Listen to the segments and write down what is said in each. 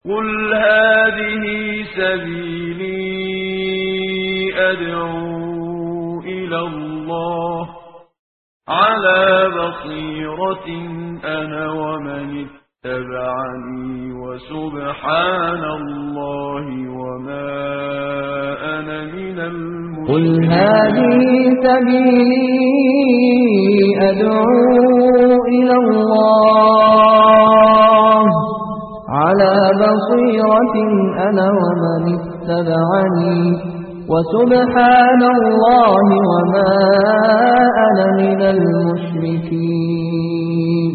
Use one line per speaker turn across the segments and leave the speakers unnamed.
قل هذه سبيلي أدعو إلى الله على بصيرة أنا ومن اتبعني وسبحان الله وما أنا من
قل
المشركين
هذه سبيلي أدعو إلى الله على بصيرة أنا ومن اتبعني وسبحان الله وما أنا من المشركين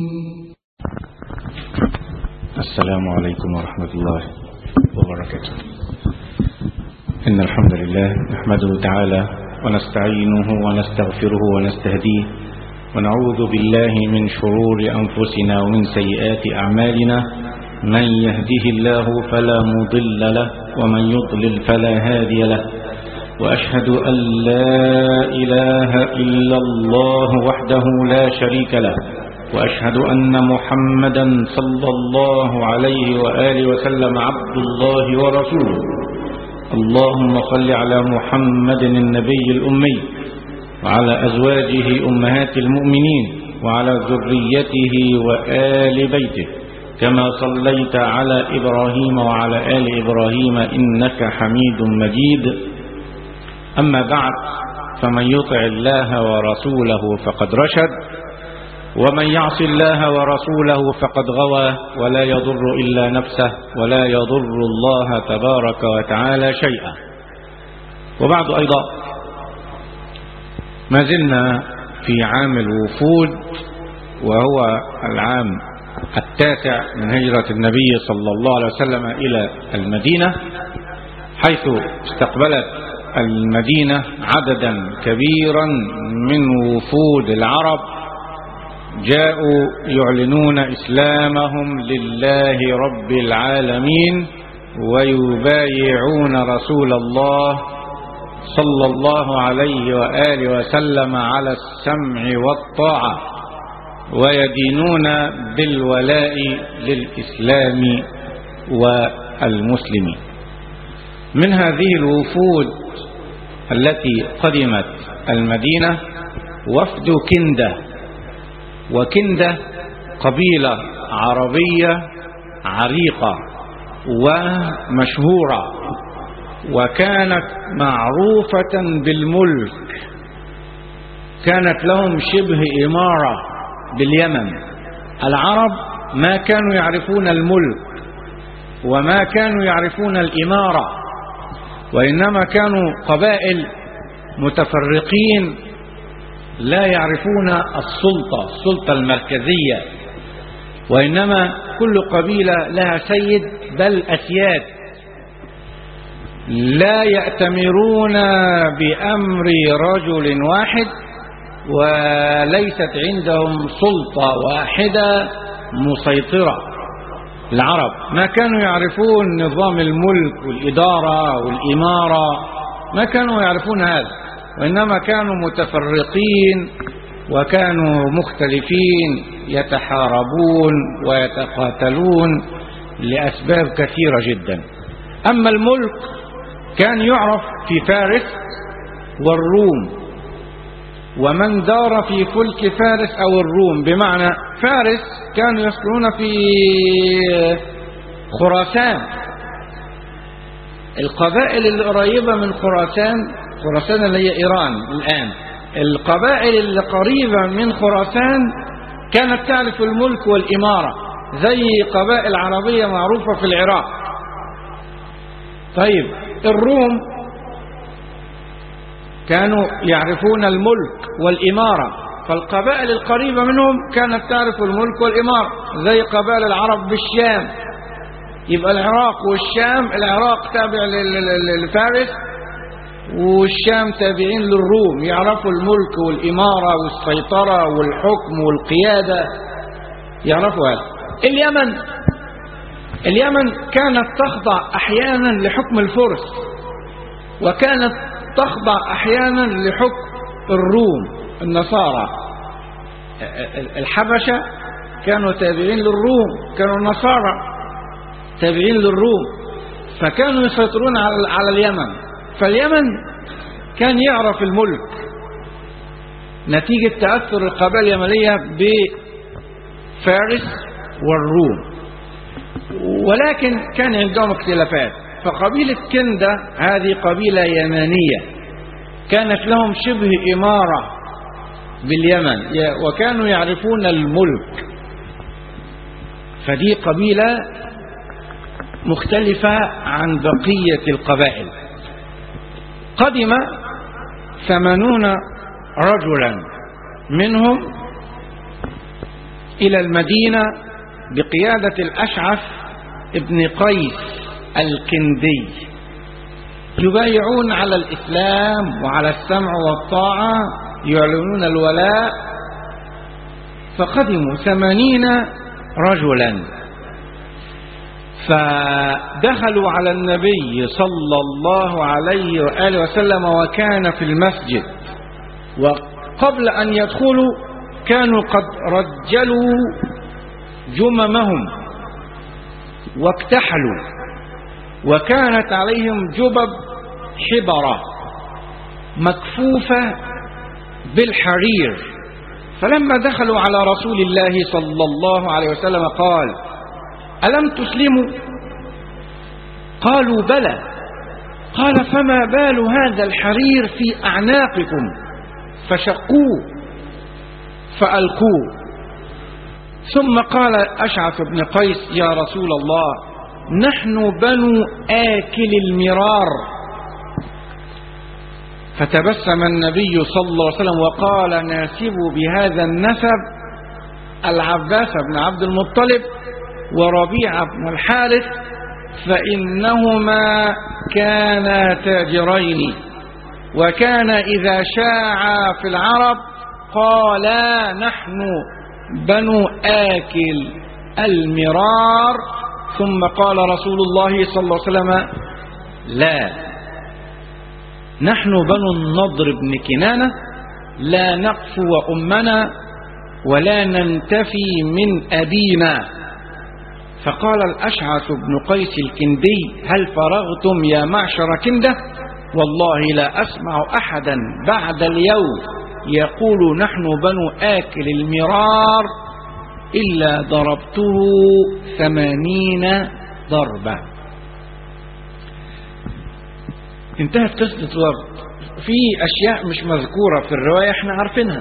السلام عليكم ورحمة الله وبركاته إن الحمد لله نحمده تعالى ونستعينه ونستغفره ونستهديه ونعوذ بالله من شرور أنفسنا ومن سيئات أعمالنا من يهده الله فلا مضل له ومن يضلل فلا هادي له وأشهد أن لا إله إلا الله وحده لا شريك له وأشهد أن محمدا صلى الله عليه وآله وسلم عبد الله ورسوله اللهم صل على محمد النبي الأمي وعلى أزواجه أمهات المؤمنين وعلى ذريته وآل بيته كما صليت على إبراهيم وعلى آل إبراهيم إنك حميد مجيد أما بعد فمن يطع الله ورسوله فقد رشد ومن يعص الله ورسوله فقد غوى ولا يضر إلا نفسه ولا يضر الله تبارك وتعالى شيئا وبعد أيضا ما زلنا في عام الوفود وهو العام التاسع من هجرة النبي صلى الله عليه وسلم إلى المدينة حيث استقبلت المدينة عددا كبيرا من وفود العرب جاءوا يعلنون إسلامهم لله رب العالمين ويبايعون رسول الله صلى الله عليه وآله وسلم على السمع والطاعة ويدينون بالولاء للإسلام والمسلمين من هذه الوفود التي قدمت المدينة وفد كنده وكندة قبيلة عربية عريقة ومشهورة وكانت معروفة بالملك كانت لهم شبه إمارة باليمن العرب ما كانوا يعرفون الملك وما كانوا يعرفون الإمارة وإنما كانوا قبائل متفرقين لا يعرفون السلطة السلطة المركزية وإنما كل قبيلة لها سيد بل أسياد لا يأتمرون بأمر رجل واحد وليست عندهم سلطة واحدة مسيطرة العرب ما كانوا يعرفون نظام الملك والإدارة والإمارة ما كانوا يعرفون هذا وإنما كانوا متفرقين وكانوا مختلفين يتحاربون ويتقاتلون لأسباب كثيرة جدا أما الملك كان يعرف في فارس والروم ومن دار في فلك فارس أو الروم بمعنى فارس كانوا يسكنون في خراسان القبائل القريبة من خراسان خراسان اللي هي إيران الآن القبائل اللي قريبة من خراسان كانت تعرف الملك والإمارة زي قبائل عربية معروفة في العراق طيب الروم كانوا يعرفون الملك والإمارة فالقبائل القريبة منهم كانت تعرف الملك والإمارة زي قبائل العرب بالشام يبقى العراق والشام العراق تابع لفارس والشام تابعين للروم يعرفوا الملك والإمارة والسيطرة والحكم والقيادة يعرفوا هذا اليمن اليمن كانت تخضع أحيانا لحكم الفرس وكانت تخضع أحيانا لحكم الروم النصارى الحبشة كانوا تابعين للروم كانوا نصارى تابعين للروم فكانوا يسيطرون على على اليمن فاليمن كان يعرف الملك نتيجة تأثر القبائل اليمنية بفارس والروم ولكن كان عندهم اختلافات فقبيلة كندة هذه قبيلة يمانية كانت لهم شبه إمارة باليمن وكانوا يعرفون الملك فدي قبيلة مختلفة عن بقية القبائل قدم ثمانون رجلا منهم إلى المدينة بقيادة الأشعث ابن قيس الكندي يبايعون على الإسلام وعلى السمع والطاعة يعلنون الولاء فقدموا ثمانين رجلا فدخلوا على النبي صلى الله عليه وآله وسلم وكان في المسجد وقبل أن يدخلوا كانوا قد رجلوا جممهم واكتحلوا وكانت عليهم جبب حبرة مكفوفة بالحرير فلما دخلوا على رسول الله صلى الله عليه وسلم قال ألم تسلموا قالوا بلى قال فما بال هذا الحرير في أعناقكم فشقوه فألقوه ثم قال أشعث بن قيس يا رسول الله نحن بنو آكل المرار فتبسم النبي صلى الله عليه وسلم وقال ناسب بهذا النسب العباس بن عبد المطلب وربيع بن الحارث فإنهما كانا تاجرين وكان إذا شاع في العرب قالا نحن بنو آكل المرار ثم قال رسول الله صلى الله عليه وسلم لا نحن بنو النضر بن كنانة لا نقفو أمنا ولا ننتفي من أبينا فقال الأشعث بن قيس الكندي هل فرغتم يا معشر كندة والله لا أسمع أحدا بعد اليوم يقول نحن بنو آكل المرار إلا ضربته ثمانين ضربة انتهت قصة ورد في أشياء مش مذكورة في الرواية احنا عارفينها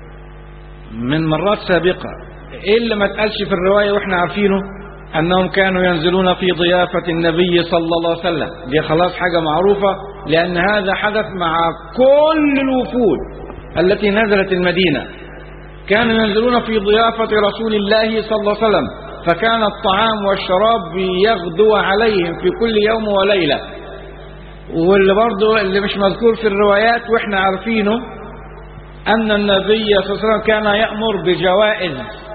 من مرات سابقة ايه اللي ما تقالش في الرواية واحنا عارفينه أنهم كانوا ينزلون في ضيافة النبي صلى الله عليه وسلم دي خلاص حاجة معروفة لأن هذا حدث مع كل الوفود التي نزلت المدينة كانوا ينزلون في ضيافة رسول الله صلى الله عليه وسلم فكان الطعام والشراب يغدو عليهم في كل يوم وليلة واللي برضه اللي مش مذكور في الروايات واحنا عارفينه أن النبي صلى الله عليه وسلم كان يأمر بجوائز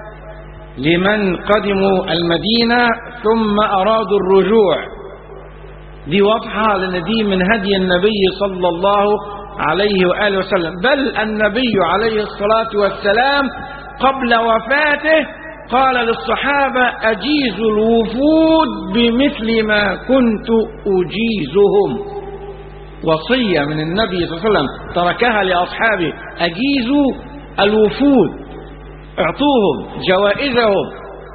لمن قدموا المدينة ثم أرادوا الرجوع دي واضحة لأن دي من هدي النبي صلى الله عليه وآله وسلم بل النبي عليه الصلاة والسلام قبل وفاته قال للصحابة أجيزوا الوفود بمثل ما كنت أجيزهم وصية من النبي صلى الله عليه وسلم تركها لأصحابه أجيزوا الوفود اعطوهم جوائزهم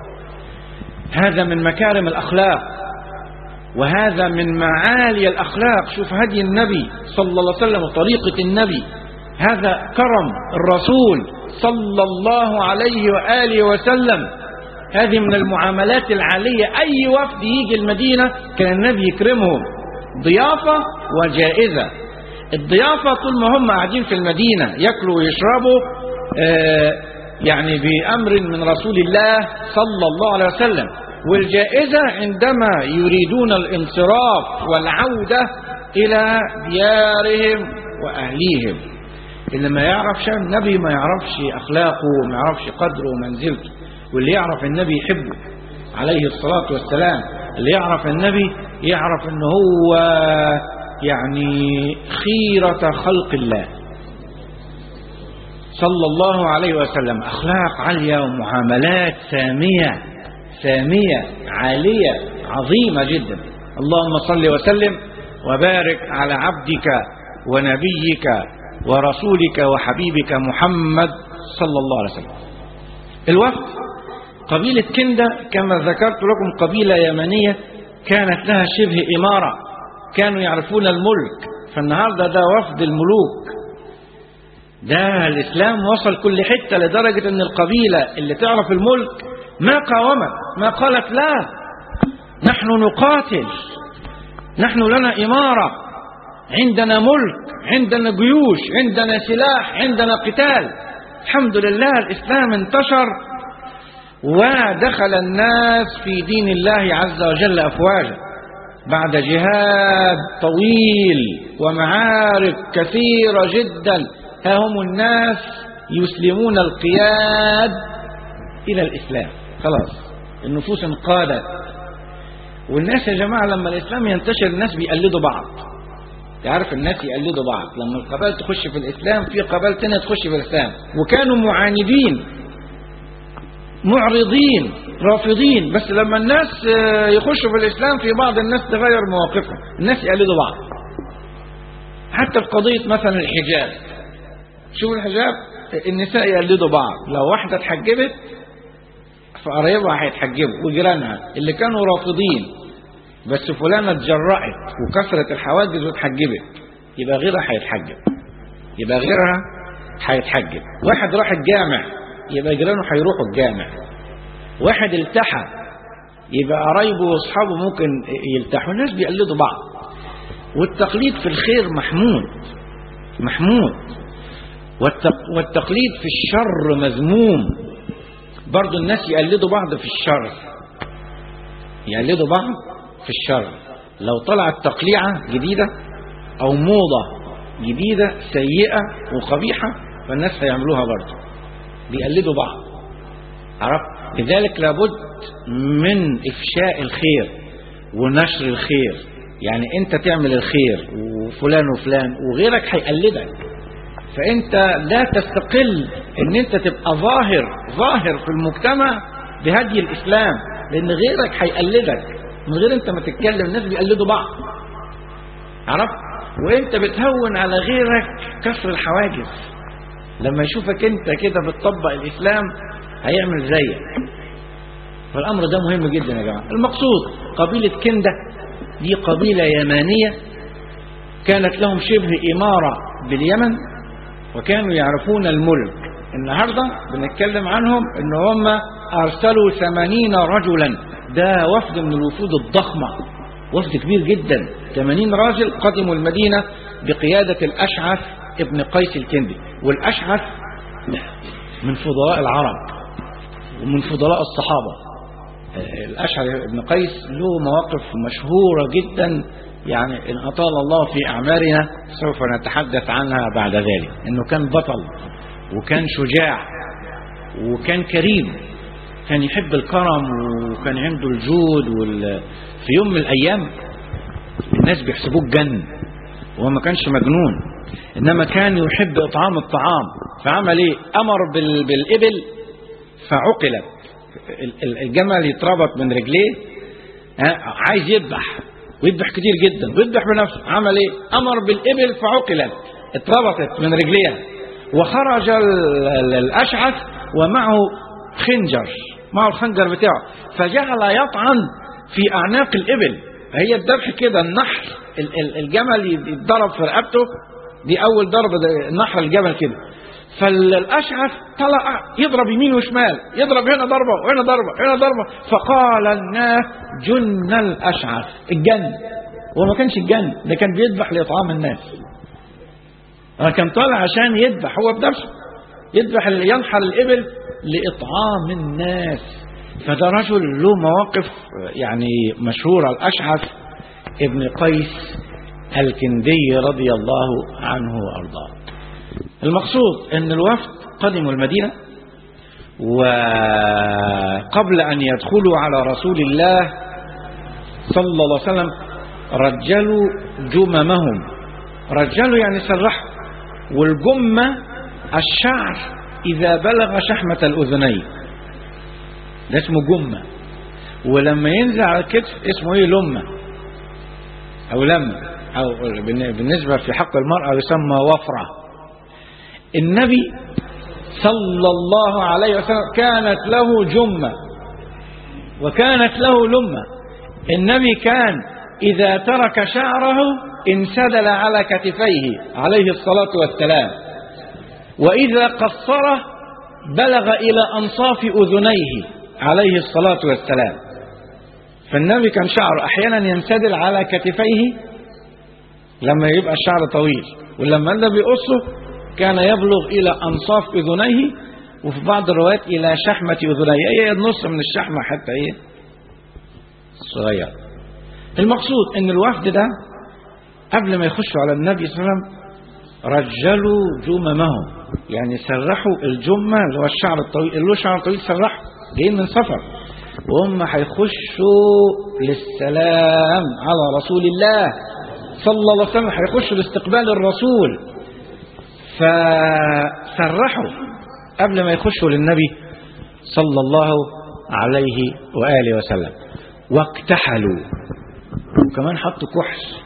هذا من مكارم الأخلاق وهذا من معالي الأخلاق شوف هدي النبي صلى الله عليه وسلم وطريقة النبي هذا كرم الرسول صلى الله عليه وآله وسلم هذه من المعاملات العالية أي وفد يجي المدينة كان النبي يكرمهم ضيافة وجائزة الضيافة طول ما هم قاعدين في المدينة يأكلوا ويشربوا آه يعني بأمر من رسول الله صلى الله عليه وسلم والجائزة عندما يريدون الانصراف والعودة إلى ديارهم وأهليهم اللي ما يعرفش النبي ما يعرفش أخلاقه وما يعرفش قدره ومنزلته واللي يعرف النبي يحبه عليه الصلاة والسلام اللي يعرف النبي يعرف ان هو يعني خيرة خلق الله صلى الله عليه وسلم أخلاق عالية ومعاملات سامية سامية عالية عظيمة جدا اللهم صل وسلم وبارك على عبدك ونبيك ورسولك وحبيبك محمد صلى الله عليه وسلم الوفد قبيلة كندة كما ذكرت لكم قبيلة يمنية كانت لها شبه إمارة كانوا يعرفون الملك فالنهاردة ده وفد الملوك ده الإسلام وصل كل حتة لدرجة أن القبيلة اللي تعرف الملك ما قاومت ما قالت لا نحن نقاتل نحن لنا إمارة عندنا ملك عندنا جيوش عندنا سلاح عندنا قتال الحمد لله الإسلام انتشر ودخل الناس في دين الله عز وجل أفواجا بعد جهاد طويل ومعارك كثيرة جدا ها هم الناس يسلمون القياد إلى الإسلام خلاص النفوس انقادت والناس يا جماعة لما الإسلام ينتشر الناس بيقلدوا بعض تعرف الناس يقلدوا بعض لما القبائل تخش في الإسلام في قبائل تانية تخش في الإسلام وكانوا معاندين معرضين رافضين بس لما الناس يخشوا في الإسلام في بعض الناس تغير مواقفهم الناس يقلدوا بعض حتى في قضية مثلا الحجاب شوف الحجاب النساء يقلدوا بعض لو واحدة اتحجبت فقرايبها هيتحجبوا وجيرانها اللي كانوا رافضين بس فلانة اتجرأت وكسرت الحواجز واتحجبت يبقى غيرها هيتحجب يبقى غيرها هيتحجب واحد راح الجامع يبقى جيرانه هيروحوا الجامع واحد التحى يبقى قرايبه واصحابه ممكن يلتحوا الناس بيقلدوا بعض والتقليد في الخير محمود محمود والتقليد في الشر مذموم برضو الناس يقلدوا بعض في الشر يقلدوا بعض في الشر لو طلعت تقليعة جديدة أو موضة جديدة سيئة وقبيحة فالناس هيعملوها برضو بيقلدوا بعض عرفت لذلك لابد من إفشاء الخير ونشر الخير يعني أنت تعمل الخير وفلان وفلان وغيرك هيقلدك فأنت لا تستقل أن أنت تبقى ظاهر ظاهر في المجتمع بهدي الإسلام لأن غيرك هيقلدك من غير أنت ما تتكلم الناس بيقلدوا بعض عرفت وأنت بتهون على غيرك كسر الحواجز لما يشوفك أنت كده بتطبق الإسلام هيعمل زيك فالأمر ده مهم جدا يا جماعة المقصود قبيلة كندة دي قبيلة يمانية كانت لهم شبه إمارة باليمن وكانوا يعرفون الملك النهاردة بنتكلم عنهم ان هم ارسلوا ثمانين رجلا ده وفد من الوفود الضخمة وفد كبير جدا ثمانين راجل قدموا المدينة بقيادة الأشعث ابن قيس الكندي والأشعث من فضلاء العرب ومن فضلاء الصحابة الأشعث ابن قيس له مواقف مشهورة جدا يعني إن أطال الله في أعمارنا سوف نتحدث عنها بعد ذلك إنه كان بطل وكان شجاع وكان كريم كان يحب الكرم وكان عنده الجود وال... في يوم من الأيام الناس بيحسبوه جن وهو ما كانش مجنون إنما كان يحب إطعام الطعام فعمل إيه أمر بال... بالإبل فعقلت الجمل يتربط من رجليه عايز يذبح ويذبح كتير جدا ويذبح بنفسه عمل ايه امر بالابل فعقلت اتربطت من رجليها وخرج الاشعث ومعه خنجر معه الخنجر بتاعه فجعل يطعن في اعناق الابل هي الذبح كده النحر الجمل يتضرب في رقبته دي اول ضربه نحر الجمل كده فالاشعث طلع يضرب يمين وشمال يضرب هنا ضربه وهنا ضربه هنا ضربه فقال الناس جن الاشعث الجن هو ما كانش الجن ده كان بيذبح لاطعام الناس كان طالع عشان يذبح هو بنفسه يذبح ينحر الابل لاطعام الناس فده رجل له مواقف يعني مشهوره الاشعث ابن قيس الكندي رضي الله عنه وارضاه المقصود ان الوفد قدموا المدينة وقبل ان يدخلوا على رسول الله صلى الله عليه وسلم رجلوا جممهم رجلوا يعني سرحوا والجمة الشعر اذا بلغ شحمة الاذنين ده اسمه جمة ولما ينزل على الكتف اسمه ايه لمة او لمة او بالنسبة في حق المرأة يسمى وفرة النبي صلى الله عليه وسلم كانت له جمة وكانت له لمة النبي كان إذا ترك شعره انسدل على كتفيه عليه الصلاة والسلام وإذا قصره بلغ إلى أنصاف أذنيه عليه الصلاة والسلام فالنبي كان شعره أحيانا ينسدل على كتفيه لما يبقى الشعر طويل ولما النبي يقصه كان يبلغ إلى أنصاف أذنيه وفي بعض الروايات إلى شحمة أذنيه هي النص من الشحمة حتى إيه صغير المقصود ان الوفد ده قبل ما يخشوا على النبي صلى الله عليه وسلم رجلوا جممهم يعني سرحوا الجمة اللي هو الشعر الطويل اللي هو شعر طويل سرحوا جايين من سفر وهم هيخشوا للسلام على رسول الله صلى الله عليه وسلم هيخشوا لاستقبال الرسول فسرحوا قبل ما يخشوا للنبي صلى الله عليه وآله وسلم واكتحلوا وكمان حطوا كحل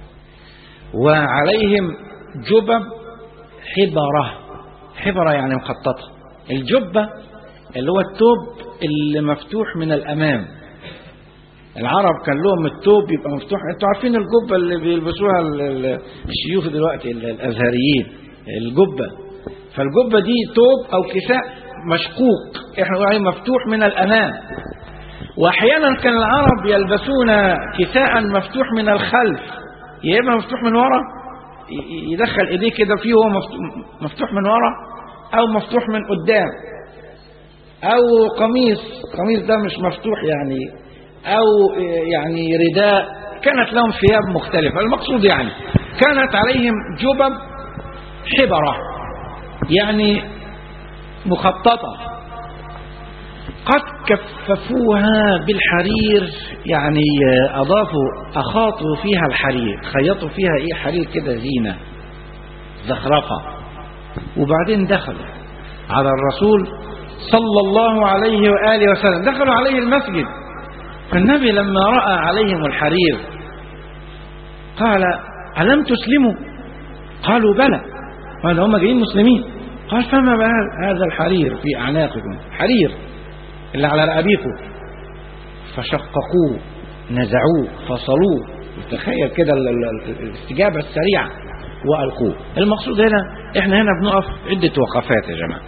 وعليهم جبب حبرة حبرة يعني مخططة الجبة اللي هو التوب اللي مفتوح من الأمام العرب كان لهم التوب يبقى مفتوح انتوا عارفين الجبة اللي بيلبسوها الشيوخ دلوقتي الأزهريين الجبة فالجبة دي توب أو كساء مشقوق احنا عليه مفتوح من الأمام واحيانا كان العرب يلبسون كساء مفتوح من الخلف يا اما مفتوح من ورا يدخل ايديه كده فيه وهو مفتوح من ورا او مفتوح من قدام او قميص قميص ده مش مفتوح يعني او يعني رداء كانت لهم ثياب مختلفة المقصود يعني كانت عليهم جبب حبرة يعني مخططة قد كففوها بالحرير يعني أضافوا أخاطوا فيها الحرير خيطوا فيها إيه حرير كده زينة زخرفة وبعدين دخلوا على الرسول صلى الله عليه وآله وسلم دخلوا عليه المسجد فالنبي لما رأى عليهم الحرير قال ألم تسلموا قالوا بلى قال هم جايين مسلمين قال فما بال هذا الحرير في أعناقكم حرير اللي على رقابيكم فشققوه نزعوه فصلوه تخيل كده الاستجابة السريعة وألقوه المقصود هنا احنا هنا بنقف عدة وقفات يا جماعة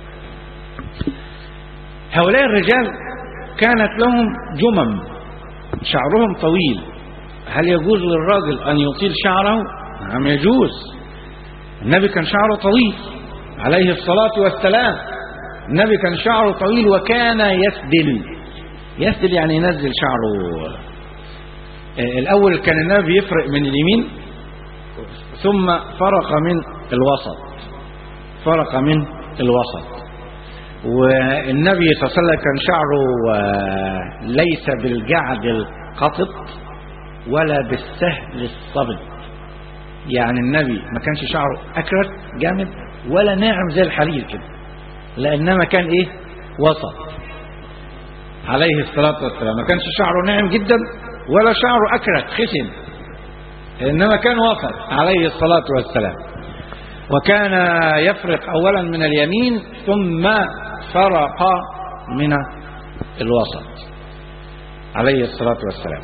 هؤلاء الرجال كانت لهم جمم شعرهم طويل هل يجوز للراجل أن يطيل شعره نعم يجوز النبي كان شعره طويل عليه الصلاة والسلام النبي كان شعره طويل وكان يسدل يسدل يعني ينزل شعره الأول كان النبي يفرق من اليمين ثم فرق من الوسط فرق من الوسط والنبي صلى الله عليه وسلم كان شعره ليس بالجعد القطط ولا بالسهل الصبد يعني النبي ما كانش شعره أكرت جامد ولا ناعم زي الحرير كده لأنما كان إيه وسط عليه الصلاة والسلام ما كانش شعره ناعم جدا ولا شعره أكرت خشن إنما كان وسط عليه الصلاة والسلام وكان يفرق أولا من اليمين ثم فرق من الوسط عليه الصلاة والسلام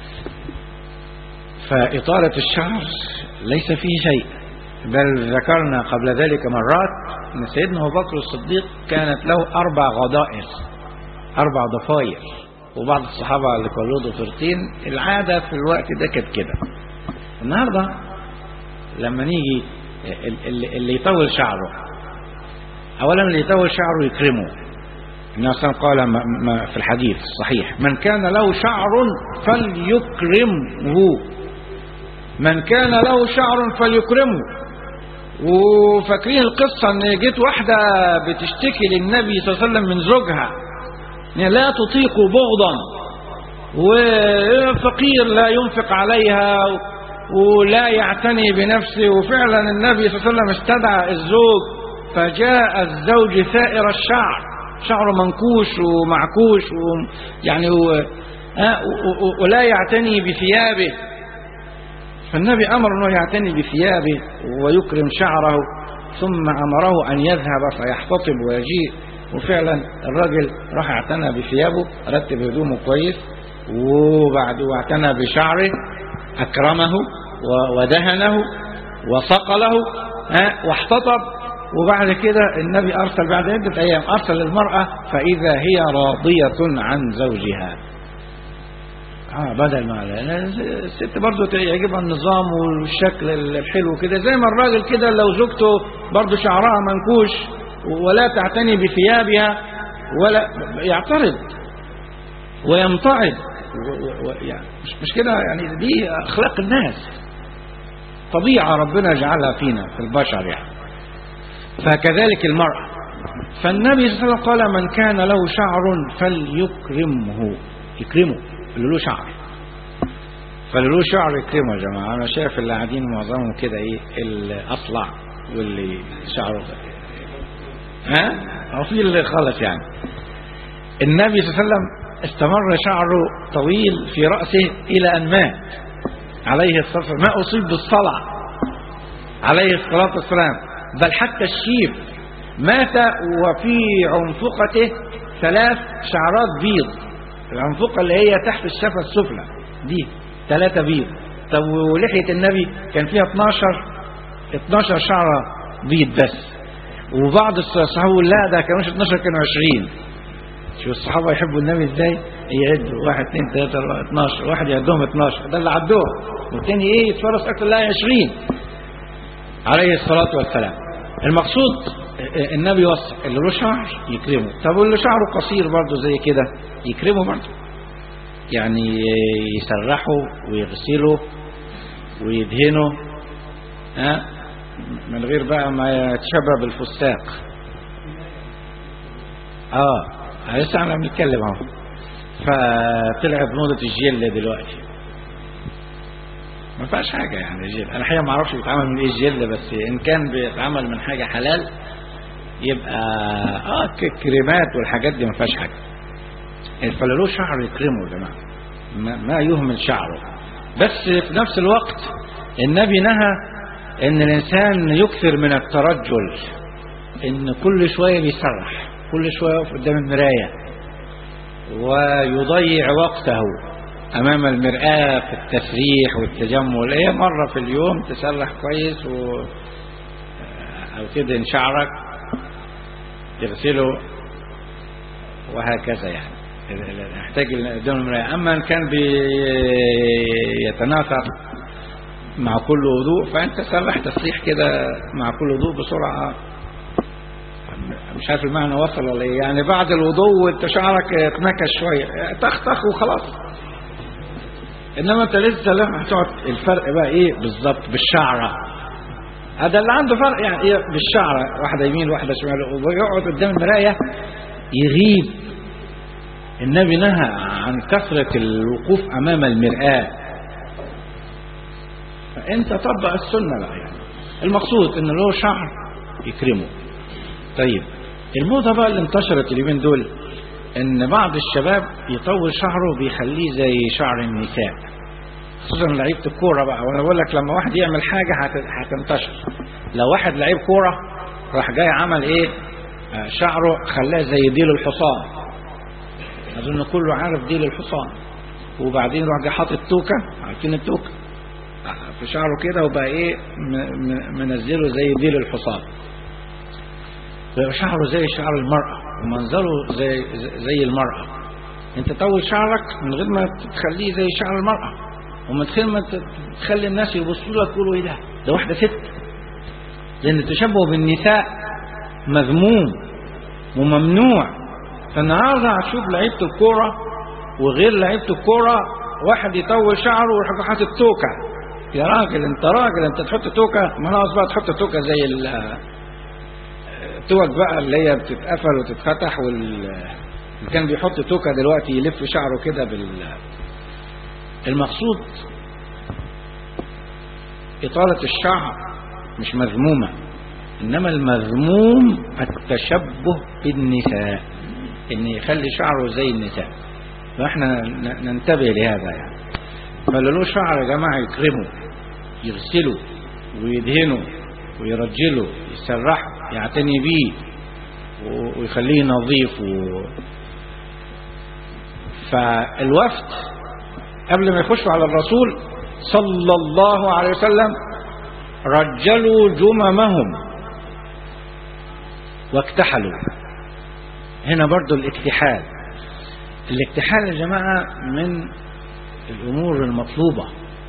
فإطالة الشعر ليس فيه شيء بل ذكرنا قبل ذلك مرات أن سيدنا أبو بكر الصديق كانت له أربع غضائر أربع ضفاير وبعض الصحابة اللي كانوا ضفيرتين العادة في الوقت ده كانت كده النهاردة لما نيجي اللي يطول شعره أولا اللي يطول شعره يكرمه النبي صلى الله عليه وسلم قال في الحديث الصحيح من كان له شعر فليكرمه من كان له شعر فليكرمه وفاكرين القصة ان جيت واحدة بتشتكي للنبي صلى الله عليه وسلم من زوجها يعني لا تطيق بغضا وفقير لا ينفق عليها ولا يعتني بنفسه وفعلا النبي صلى الله عليه وسلم استدعى الزوج فجاء الزوج ثائر الشعر شعره منكوش ومعكوش ويعني ها و- و- ولا يعتني بثيابه فالنبي أمر أنه يعتني بثيابه ويكرم شعره ثم أمره أن يذهب فيحتطب ويجيء وفعلا الراجل راح اعتنى بثيابه رتب هدومه كويس وبعد واعتنى بشعره أكرمه و- ودهنه وصقله ها، واحتطب وبعد كده النبي أرسل بعد عدة أيام أرسل المرأة فإذا هي راضية عن زوجها اه بدل ما لا الست برضه يعجبها النظام والشكل الحلو كده زي ما الراجل كده لو زوجته برضه شعرها منكوش ولا تعتني بثيابها ولا يعترض ويمتعض و- و- و- يعني مش مش كده يعني دي اخلاق الناس طبيعه ربنا جعلها فينا في البشر يعني فكذلك المرأة فالنبي صلى الله عليه وسلم قال من كان له شعر فليكرمه يكرمه اللي له شعر فاللي له شعر يكرمه يا جماعة أنا شايف اللي قاعدين معظمهم كده إيه الأصلع واللي شعره ها أو في اللي خلص يعني النبي صلى الله عليه وسلم استمر شعره طويل في رأسه إلى أن مات عليه الصلاة والسلام ما أصيب بالصلع عليه الصلاة والسلام بل حتى الشيب مات وفي عنفقته ثلاث شعرات بيض العنفقة اللي هي تحت الشفة السفلى دي ثلاثة بيض طب ولحية النبي كان فيها 12 12 شعرة بيض بس وبعض الصحابة يقول لا ده كانوش 12 كانوا 20 شوف الصحابة يحبوا النبي ازاي يعدوا واحد اثنين ثلاثة أربعة 12 واحد يعدهم 12 ده اللي عدوهم والتاني ايه يتفرس أكتر لا 20 عليه الصلاة والسلام المقصود النبي وصى اللي له شعر يكرمه طب واللي شعره قصير برضه زي كده يكرمه برضه يعني يسرحه ويغسله ويدهنه ها من غير بقى ما يتشبه بالفساق اه لسه احنا بنتكلم اهو فطلعت موضة الجل دلوقتي ما فيهاش حاجة يعني الجل انا الحقيقة ما اعرفش بيتعمل من ايه الجل بس ان كان بيتعمل من حاجة حلال يبقى اه ك- كريمات والحاجات دي ما فيهاش حاجة فاللي له شعر يكرمه يا جماعة ما, ما يهمل شعره بس في نفس الوقت النبي نهى ان الانسان يكثر من الترجل ان كل شوية بيسرح كل شوية يقف قدام المراية ويضيع وقته امام المرآة في التسريح والتجمل هي مرة في اليوم تسرح كويس و او تدهن شعرك تغسله وهكذا يعني يحتاج قدام المراية اما ان كان بيتناثر مع كل وضوء فانت سرح تسريح كده مع كل وضوء بسرعة مش عارف المعنى وصل ولا ايه يعني بعد الوضوء وانت شعرك اتنكش شويه تختخ وخلاص انما انت لسه لما هتقعد الفرق بقى ايه بالظبط بالشعره هذا اللي عنده فرق يعني ايه بالشعره واحده يمين واحده شمال ويقعد قدام المرايه يغيب النبي نهى عن كثره الوقوف امام المراه فانت طبق السنه بقى يعني المقصود ان له شعر يكرمه طيب الموضة بقى اللي انتشرت اليومين دول ان بعض الشباب يطول شعره بيخليه زي شعر النساء خصوصا لعيبه الكوره بقى وانا بقول لك لما واحد يعمل حاجه هت- هتنتشر لو واحد لعيب كوره راح جاي عمل ايه آه، شعره خلاه زي ديل الحصان اظن كله عارف ديل الحصان وبعدين راح جاي حاطط توكه عارفين التوكه آه، في شعره كده وبقى ايه م- م- منزله زي ديل الحصان بيبقى شعره زي شعر المرأة ومنظره زي زي المرأة انت طول شعرك من غير ما تخليه زي شعر المرأة ومن غير ما ت- تخلي الناس يبصوا لك يقولوا ايه ده ده واحدة ست لان التشبه بالنساء مذموم وممنوع فالنهارده هتشوف لعيبة الكورة وغير لعيبة الكورة واحد يطول شعره ويروح حاطط توكة يا راجل انت راجل انت تحط توكة ما ناقص بقى تحط توكة زي ال التوك بقى اللي هي بتتقفل وتتفتح وال اللي كان بيحط توكة دلوقتي يلف شعره كده بال المقصود إطالة الشعر مش مذمومة إنما المذموم التشبه بالنساء إن يخلي شعره زي النساء فاحنا ن- ننتبه لهذا يعني فاللي له شعر يا جماعة يكرمه يغسله ويدهنه ويرجله يسرحه يعتني بيه و- ويخليه نظيف و... فالوفد قبل ما يخشوا على الرسول صلى الله عليه وسلم رجلوا جممهم واكتحلوا هنا برضو الاكتحال الاكتحال يا جماعة من الأمور المطلوبة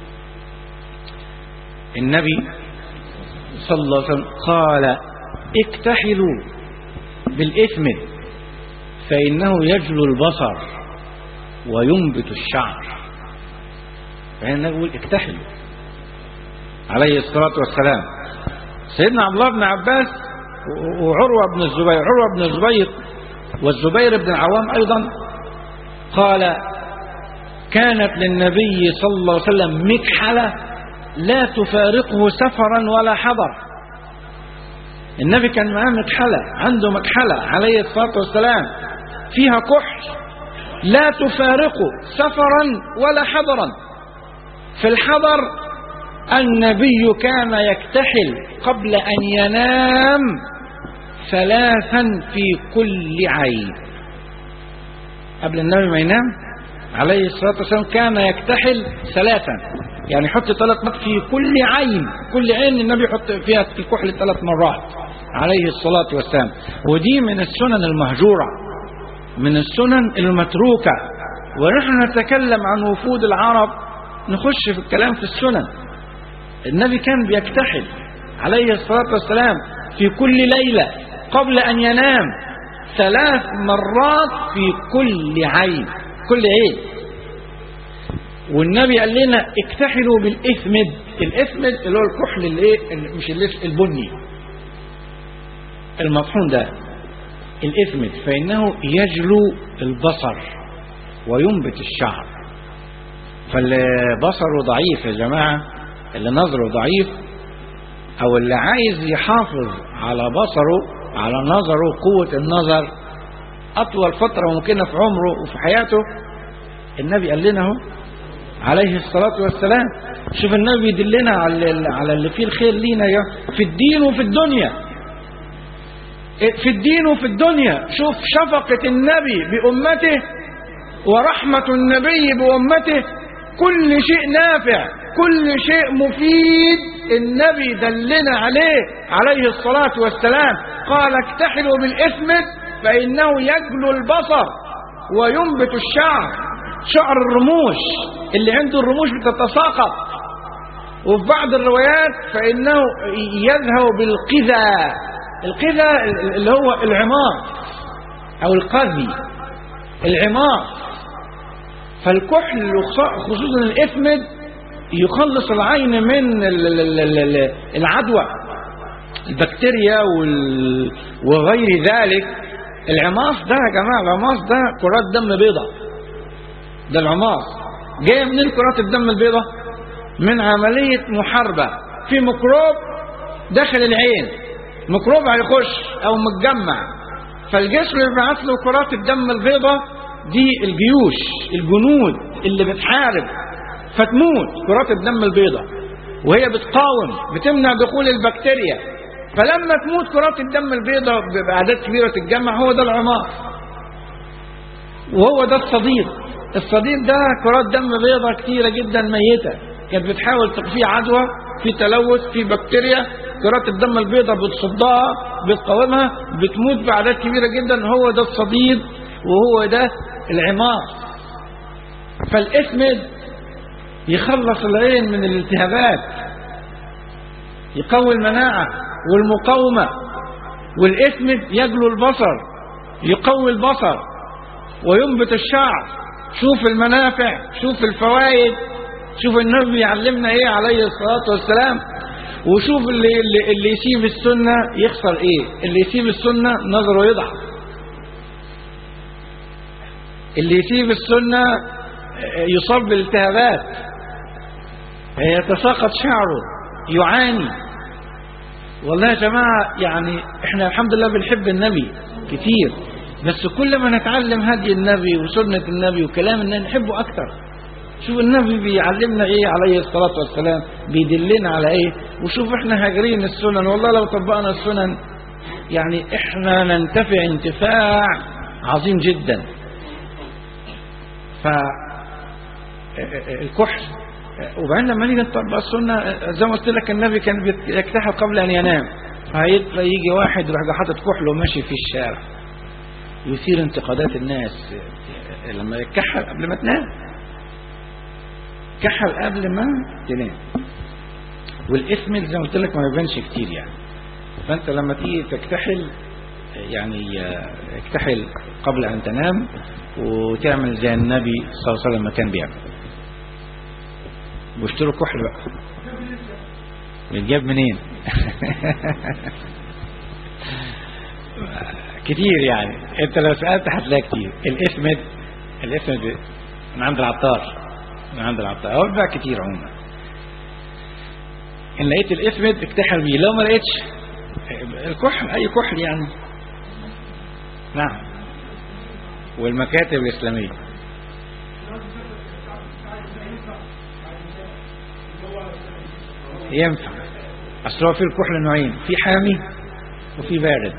النبي صلى الله عليه وسلم قال اكتحلوا بالإثم فإنه يجلو البصر وينبت الشعر فهنا نقول اكتحلوا عليه الصلاة والسلام سيدنا عبد الله بن عباس و- وعروة بن الزبير عروة بن الزبير والزبير بن العوام أيضا قال كانت للنبي صلى الله عليه وسلم مكحلة لا تفارقه سفرا ولا حضر النبي كان معاه مكحلة عنده مكحلة عليه الصلاة والسلام فيها كحل لا تفارقه سفرا ولا حضرا في الحضر النبي كان يكتحل قبل أن ينام ثلاثا في كل عين قبل النبي ما ينام عليه الصلاة والسلام كان يكتحل ثلاثا يعني يحط ثلاث مرات في كل عين كل عين النبي يحط فيها الكحل ثلاث مرات عليه الصلاة والسلام ودي من السنن المهجورة من السنن المتروكة ونحن نتكلم عن وفود العرب نخش في الكلام في السنن النبي كان بيكتحل عليه الصلاة والسلام في كل ليلة قبل أن ينام ثلاث مرات في كل عين كل عين والنبي قال لنا اكتحلوا بالإثمد الإثمد اللي هو الكحل اللي ايه اللي- مش اللي البني المطحون ده الإثمد فإنه يجلو البصر وينبت الشعر فاللي بصره ضعيف يا جماعة اللي نظره ضعيف أو اللي عايز يحافظ على بصره على نظره قوة النظر أطول فترة ممكنة في عمره وفي حياته النبي قال لنا اهو عليه الصلاة والسلام شوف النبي يدلنا على ال- على اللي فيه الخير لينا يا في الدين وفي الدنيا في الدين وفي الدنيا شوف شفقة النبي بأمته ورحمة النبي بأمته كل شيء نافع كل شيء مفيد النبي دلنا عليه عليه الصلاة والسلام قال اكتحلوا بالإثم فإنه يجلو البصر وينبت الشعر شعر الرموش اللي عنده الرموش بتتساقط وفي بعض الروايات فإنه يذهب بالقذى القذى اللي هو العمار أو القذي العمار فالكحل خصوصا الإثمد يخلص العين من ال- ال- ال- ال- العدوى البكتيريا وال- وغير ذلك العماص ده يا جماعة العماص ده كرات دم بيضة ده العماص جاية منين كرات الدم البيضة من عملية محاربة في ميكروب داخل العين ميكروب هيخش او متجمع فالجسم يبعث له كرات الدم البيضاء دي الجيوش الجنود اللي بتحارب فتموت كرات الدم البيضاء وهي بتقاوم بتمنع دخول البكتيريا فلما تموت كرات الدم البيضاء بأعداد كبيرة تتجمع هو ده العمار وهو ده الصديد الصديد ده كرات دم بيضاء كتيرة جدا ميتة كانت بتحاول تخفي عدوى في تلوث في بكتيريا كرات الدم البيضاء بتصدها بتقاومها بتموت بأعداد كبيرة جدا هو ده الصديد وهو ده العمار فالإثمد يخلص العين من الالتهابات يقوي المناعة والمقاومة والإثمد يجلو البصر يقوي البصر وينبت الشعر شوف المنافع شوف الفوائد شوف النبي يعلمنا ايه عليه الصلاة والسلام وشوف اللي, اللي, اللي يسيب السنة يخسر ايه اللي يسيب السنة نظره يضعف اللي يسيب السنة يصاب بالالتهابات يتساقط شعره يعاني والله يا جماعة يعني احنا الحمد لله بنحب النبي كتير بس كل ما نتعلم هدي النبي وسنة النبي وكلام النبي نحبه أكتر شوف النبي بيعلمنا ايه عليه الصلاة والسلام بيدلنا على ايه وشوف احنا هاجرين السنن والله لو طبقنا السنن يعني احنا ننتفع انتفاع عظيم جدا ف الكحل وبعدين لما نيجي نطبق السنه زي ما قلت لك النبي كان يكتحل قبل ان ينام فهيطلع يجي واحد يروح حاطط كحل وماشي في الشارع يثير انتقادات الناس لما يكحل قبل ما تنام كحل قبل ما تنام والاسم زي ما قلت لك ما يبانش كتير يعني فانت لما تيجي تكتحل يعني اكتحل قبل ان تنام وتعمل زي النبي صلى الله عليه وسلم ما كان بيعمل واشتروا كحل بقى بتجاب منين كتير يعني انت لو سألت هتلاقي كتير الاسمد الاسمد من عند العطار من عند العطار اقول بقى كتير عموما ان لقيت الاسمد اكتحل بيه لو ما لقيتش الكحل اي كحل يعني نعم والمكاتب الاسلاميه ينفع اصل هو في الكحل نوعين في حامي وفي بارد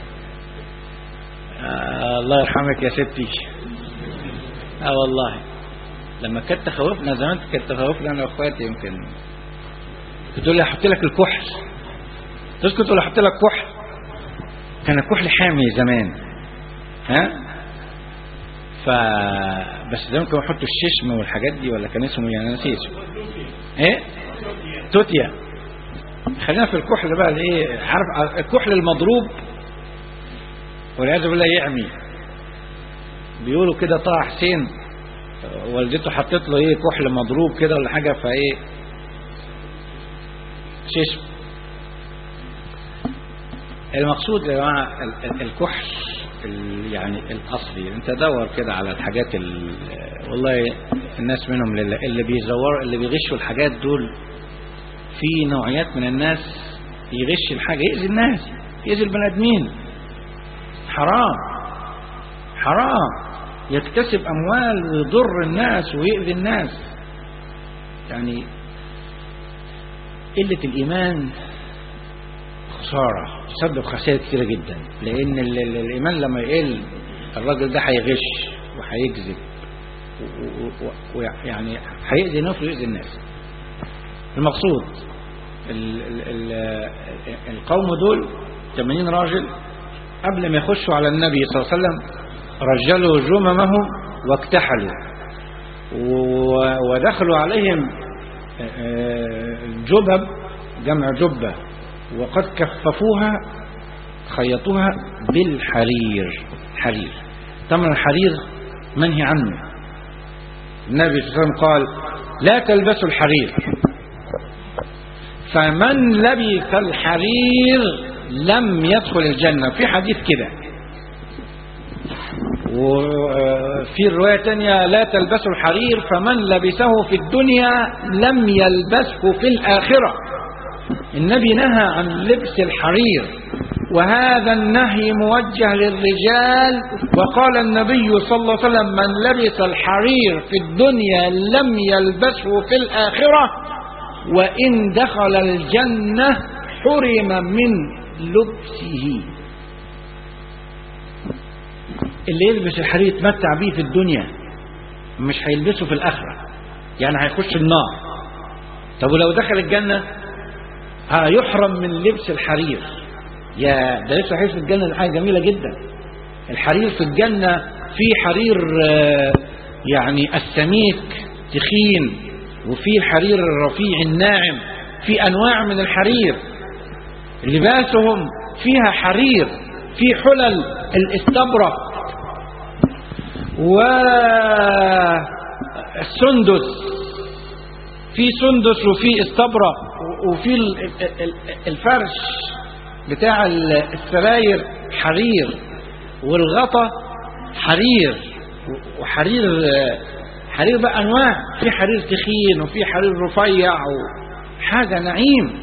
آه الله يرحمك يا ستي اه والله لما كانت تخوفنا زمان كانت تخوفنا انا واخواتي يمكن تقول لي احط لك الكحل تسكت ولا احط لك كحل كان الكحل حامي زمان ها ف بس ده ممكن يحطوا الششم والحاجات دي ولا كان اسمه يعني نسيت ايه توتيا خلينا في الكحل بقى الايه عارف الكحل المضروب والعياذ بالله يعمي بيقولوا كده طه حسين والدته حطت له ايه كحل مضروب كده ولا حاجه فايه ششم المقصود يا جماعه الكحل يعني الاصلي انت دور كده على الحاجات والله الناس منهم اللي بيزور اللي بيغشوا الحاجات دول في نوعيات من الناس يغش الحاجه يأذي الناس يأذي البني ادمين حرام حرام يكتسب اموال ويضر الناس ويؤذي الناس يعني قله الايمان خساره تسبب خسائر كثيره جدا لان ال ال الايمان لما يقل الراجل ده هيغش وهيكذب ويعني هيأذي نفسه ويؤذي الناس المقصود ال ال ال القوم دول 80 راجل قبل ما يخشوا على النبي صلى الله عليه وسلم رجلوا جممهم واكتحلوا ودخلوا عليهم جبب جمع جبة وقد كففوها خيطوها بالحرير حرير طبعا الحرير منهي عنه النبي صلى الله عليه وسلم قال لا تلبسوا الحرير فمن لبس الحرير لم يدخل الجنة في حديث كده وفي رواية تانية لا تلبسوا الحرير فمن لبسه في الدنيا لم يلبسه في الآخرة النبي نهى عن لبس الحرير وهذا النهي موجه للرجال وقال النبي صلى الله عليه وسلم من لبس الحرير في الدنيا لم يلبسه في الآخرة وإن دخل الجنة حرم من لبسه اللي يلبس الحرير يتمتع بيه في الدنيا مش هيلبسه في الآخرة يعني هيخش النار طب ولو دخل الجنة هيحرم من لبس الحرير يا ده لبس الحرير في الجنة دي حاجة جميلة جدا الحرير في الجنة في حرير يعني السميك تخين وفي الحرير الرفيع الناعم في أنواع من الحرير لباسهم فيها حرير في حلل الاستبرق والسندس في سندس وفي استبرق وفي الفرش بتاع السراير حرير والغطا حرير وحرير حرير بقى انواع في حرير تخين وفي حرير رفيع حاجه نعيم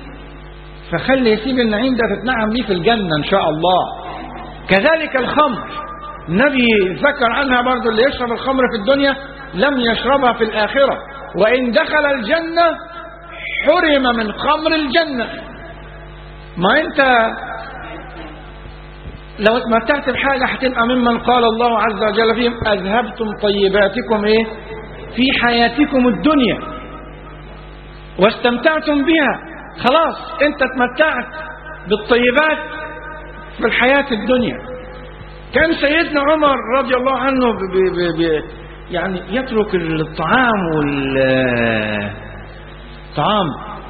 فخلي يسيب النعيم ده تتنعم بيه في الجنه ان شاء الله كذلك الخمر النبي ذكر عنها برضو اللي يشرب الخمر في الدنيا لم يشربها في الآخرة وإن دخل الجنة حرم من خمر الجنة ما أنت لو اتمتعت بحاجة هتبقى ممن قال الله عز وجل فيهم أذهبتم طيباتكم إيه في حياتكم الدنيا واستمتعتم بها خلاص أنت اتمتعت بالطيبات في الحياة الدنيا كان سيدنا عمر رضي الله عنه ب ب ب ب يعني يترك الطعام والطعام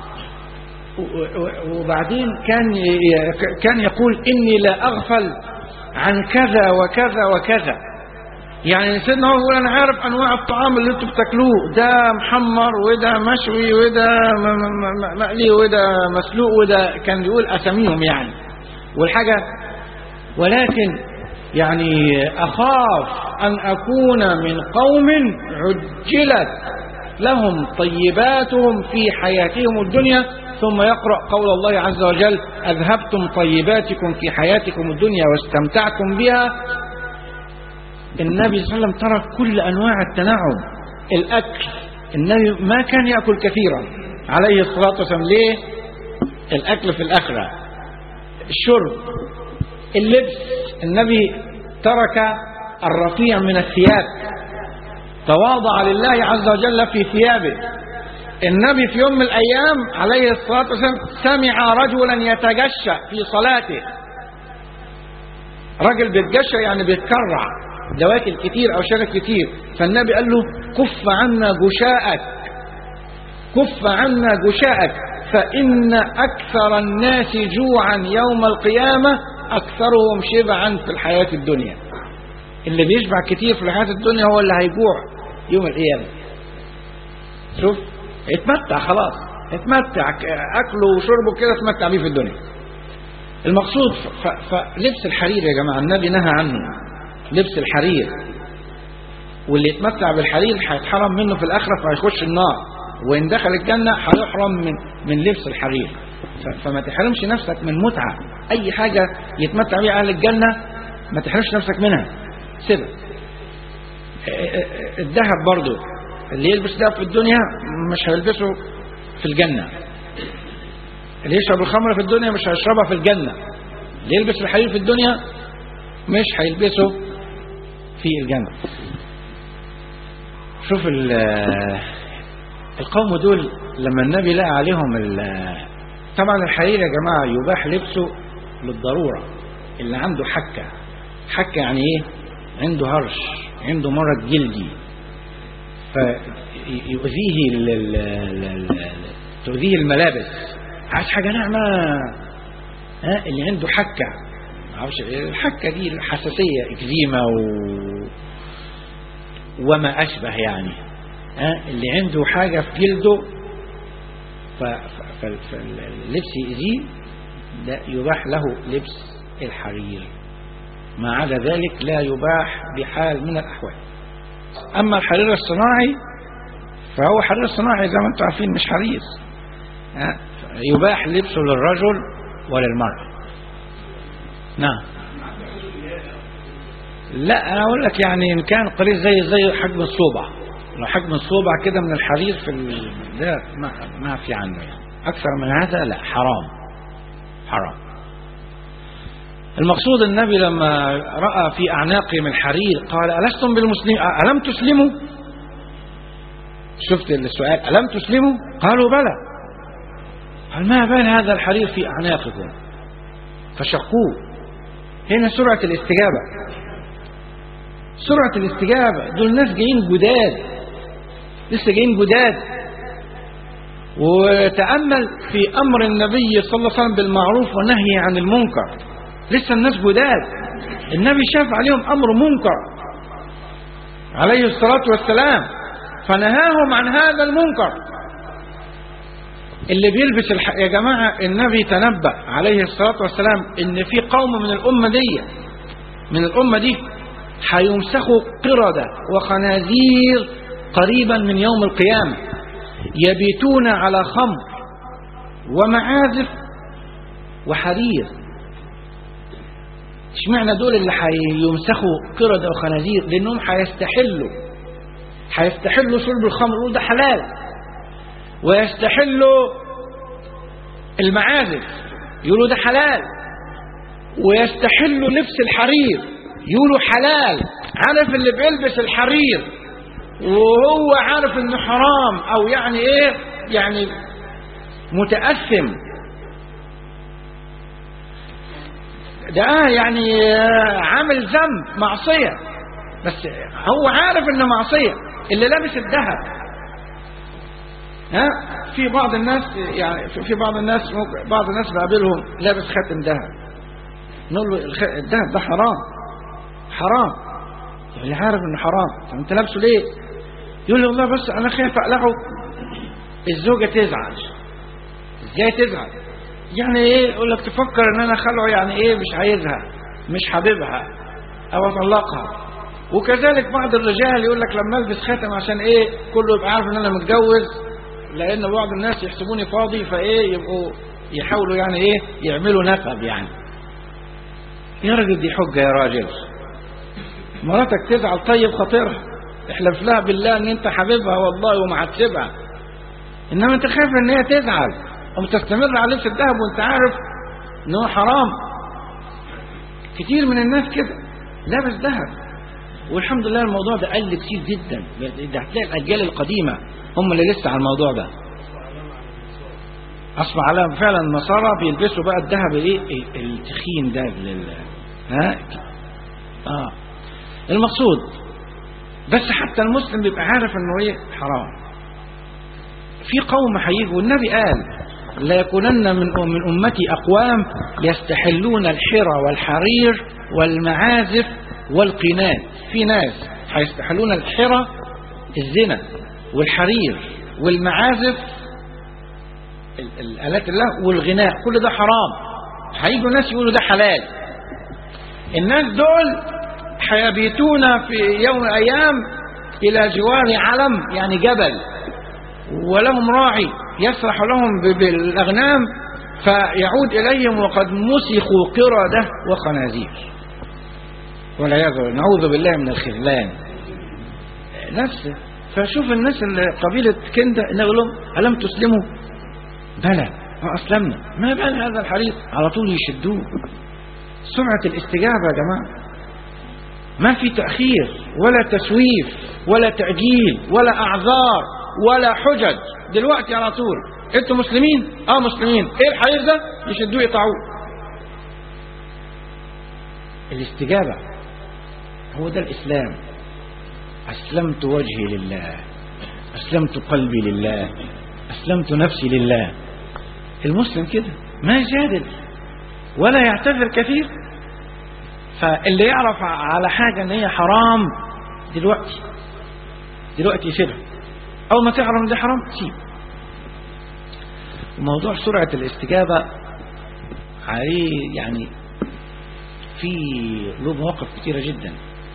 وبعدين كان كان يقول اني لا اغفل عن كذا وكذا وكذا يعني سيدنا عمر يقول انا عارف انواع الطعام اللي انتم بتاكلوه ده محمر وده مشوي وده مقلي وده مسلوق وده كان يقول اساميهم يعني والحاجه ولكن يعني اخاف ان اكون من قوم عجلت لهم طيباتهم في حياتهم الدنيا ثم يقرأ قول الله عز وجل أذهبتم طيباتكم في حياتكم الدنيا واستمتعتم بها النبي صلى الله عليه وسلم ترك كل أنواع التنعم الأكل النبي ما كان يأكل كثيرا عليه الصلاة والسلام ليه الأكل في الآخرة الشرب اللبس النبي ترك الرفيع من الثياب تواضع لله عز وجل في ثيابه النبي في يوم من الأيام عليه الصلاة والسلام سمع رجلا يتجشى في صلاته رجل بيتجشى يعني بيتكرع دواكل كتير أو شرك كتير فالنبي قال له كف عنا جشاءك كف عنا جشاءك فإن أكثر الناس جوعا يوم القيامة أكثرهم شبعا في الحياة الدنيا اللي بيشبع كتير في الحياة الدنيا هو اللي هيجوع يوم القيامة شوف اتمتع خلاص اتمتع اكله وشربه كده اتمتع بيه في الدنيا المقصود فلبس الحرير يا جماعه النبي نهى عنه لبس الحرير واللي يتمتع بالحرير هيتحرم منه في الاخره فهيخش النار وان دخل الجنه هيحرم من من لبس الحرير فما تحرمش نفسك من متعه اي حاجه يتمتع بيها اهل الجنه ما تحرمش نفسك منها سيبها الذهب برضو اللي يلبس ده في الدنيا مش هيلبسه في الجنة اللي يشرب الخمر في الدنيا مش هيشربها في الجنة اللي يلبس الحرير في الدنيا مش هيلبسه في الجنة شوف القوم دول لما النبي لقى عليهم طبعا الحرير يا جماعة يباح لبسه للضرورة اللي عنده حكة حكة يعني ايه عنده هرش عنده مرض جلدي فيؤذيه تؤذيه الملابس عايز حاجة ناعمة ها اللي عنده حكة معرفش الحكة دي الحساسية اكزيما و... وما أشبه يعني ها اللي عنده حاجة في جلده ف... ف... فاللبس يأذيه ده يباح له لبس الحرير ما عدا ذلك لا يباح بحال من الأحوال أما الحرير الصناعي فهو حرير صناعي زي ما انتم عارفين مش حرير يباح لبسه للرجل وللمرأة نعم لا انا اقول لك يعني ان كان قليل زي زي حجم الصوبع لو حجم الصوبع كده من الحرير في ال... ده ما, ما في عنه يعني اكثر من هذا لا حرام حرام المقصود النبي لما رأى في أعناقهم الحرير قال ألستم بالمسلمين ألم تسلموا شفت السؤال ألم تسلموا قالوا بلى قال ما بال هذا الحرير في أعناقكم فشقوه هنا سرعة الاستجابة سرعة الاستجابة دول ناس جايين جداد لسه جايين جداد وتأمل في أمر النبي صلى الله عليه وسلم بالمعروف والنهي عن المنكر لسه الناس جداد النبي شاف عليهم أمر منكر عليه الصلاة والسلام فنهاهم عن هذا المنكر اللي بيلبس الح... يا جماعة النبي تنبأ عليه الصلاة والسلام ان في قوم من الأمة دي من الأمة دي هيمسخوا قردة وخنازير قريبا من يوم القيامة يبيتون على خمر ومعازف وحرير
اشمعنى دول اللي هيمسخوا قردة وخنازير لأنهم هيستحلوا هيستحلوا شرب الخمر يقولوا ده حلال ويستحلوا المعازف يقولوا ده حلال ويستحلوا لبس الحرير يقولوا حلال عارف اللي بيلبس الحرير وهو عارف انه حرام او يعني ايه يعني متأثم ده يعني عامل ذنب معصية بس هو عارف انه معصية اللي لابس الذهب ها في بعض الناس يعني في بعض الناس بعض الناس بقابلهم لابس خاتم ذهب نقول له الذهب ده حرام حرام اللي عارف انه حرام طب انت لابسه ليه يقول لي والله بس انا خايف اقلعه الزوجه تزعل ازاي تزعل يعني ايه يقول لك تفكر ان انا خلعه يعني ايه مش عايزها مش حاببها او اطلقها وكذلك بعض الرجال يقول لك لما البس خاتم عشان ايه كله يبقى عارف ان انا متجوز لان بعض الناس يحسبوني فاضي فايه يبقوا يحاولوا يعني ايه يعملوا نسب يعني يا راجل دي حجه يا راجل مراتك تزعل طيب خاطرها احلف لها بالله ان انت حبيبها والله ومعتبها انما انت خايف ان هي تزعل وتستمر على لبس الذهب وانت عارف ان هو حرام كتير من الناس كده لابس ذهب والحمد لله الموضوع ده قل كتير جدا ده هتلاقي الاجيال القديمه هم اللي لسه على الموضوع ده اصبح على فعلا النصارى بيلبسوا بقى الذهب ايه التخين ده لل ها اه المقصود بس حتى المسلم بيبقى عارف انه ايه حرام في قوم هيجوا والنبي قال لا يكونن من من امتي اقوام يستحلون الحرى والحرير والمعازف والقنات في ناس هيستحلون الحرى الزنا والحرير والمعازف الالات الله والغناء كل ده حرام هيجوا ناس يقولوا ده حلال الناس دول هيبيتون في يوم من الايام الى جوار علم يعني جبل ولهم راعي يسرح لهم بالاغنام فيعود اليهم وقد مسخوا قرده وخنازير والعياذ بالله نعوذ بالله من الخذلان نفسه فشوف الناس اللي قبيلة كندا نقول لهم ألم تسلموا بلى أسلمنا ما بال هذا الحريق على طول يشدوه سرعة الاستجابة يا جماعة ما في تأخير ولا تسويف ولا تأجيل ولا أعذار ولا حجج دلوقتي على طول انتوا مسلمين اه مسلمين ايه الحريق ده يشدوه يقطعوه الاستجابة هو ده الإسلام أسلمت وجهي لله أسلمت قلبي لله أسلمت نفسي لله المسلم كده ما يجادل ولا يعتذر كثير فاللي يعرف على حاجة ان هي حرام دلوقتي دلوقتي يسيبها أول ما تعرف ان ده حرام سيب موضوع سرعة الاستجابة عليه يعني في له مواقف كثيرة جدا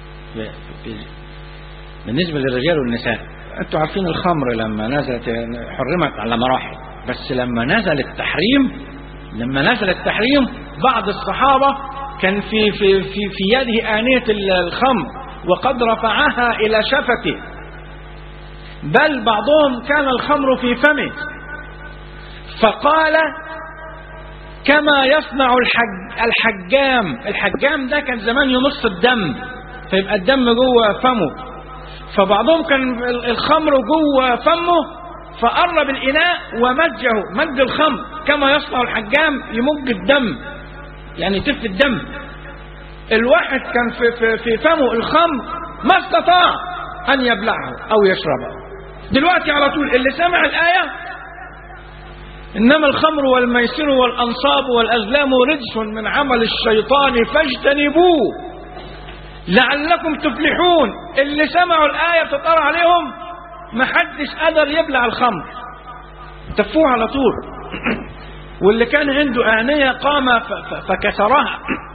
بالنسبة للرجال والنساء انتوا عارفين الخمر لما نزلت حرمت على مراحل بس لما نزل التحريم لما نزل التحريم بعض الصحابة كان في في في في يده آنية الخمر وقد رفعها إلى شفته بل بعضهم كان الخمر في فمه فقال كما يصنع الحج الحجام الحجام ده كان زمان يمص الدم فيبقى الدم جوه فمه فبعضهم كان الخمر جوه فمه فقرب الإناء ومجه مج الخمر كما يصنع الحجام يمج الدم يعني يتف الدم الواحد كان في, في, في فمه الخمر ما استطاع أن يبلعه أو يشربه دلوقتي على طول اللي سمع الآية إنما الخمر والميسر والأنصاب والأزلام رجس من عمل الشيطان فاجتنبوه لعلكم تفلحون اللي سمعوا الآية بتطار عليهم ما حدش قدر يبلع الخمر تفوه على طول واللي كان عنده آنية قام فكسرها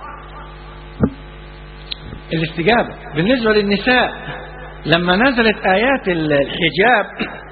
الاستجابة بالنسبة للنساء لما نزلت آيات الحجاب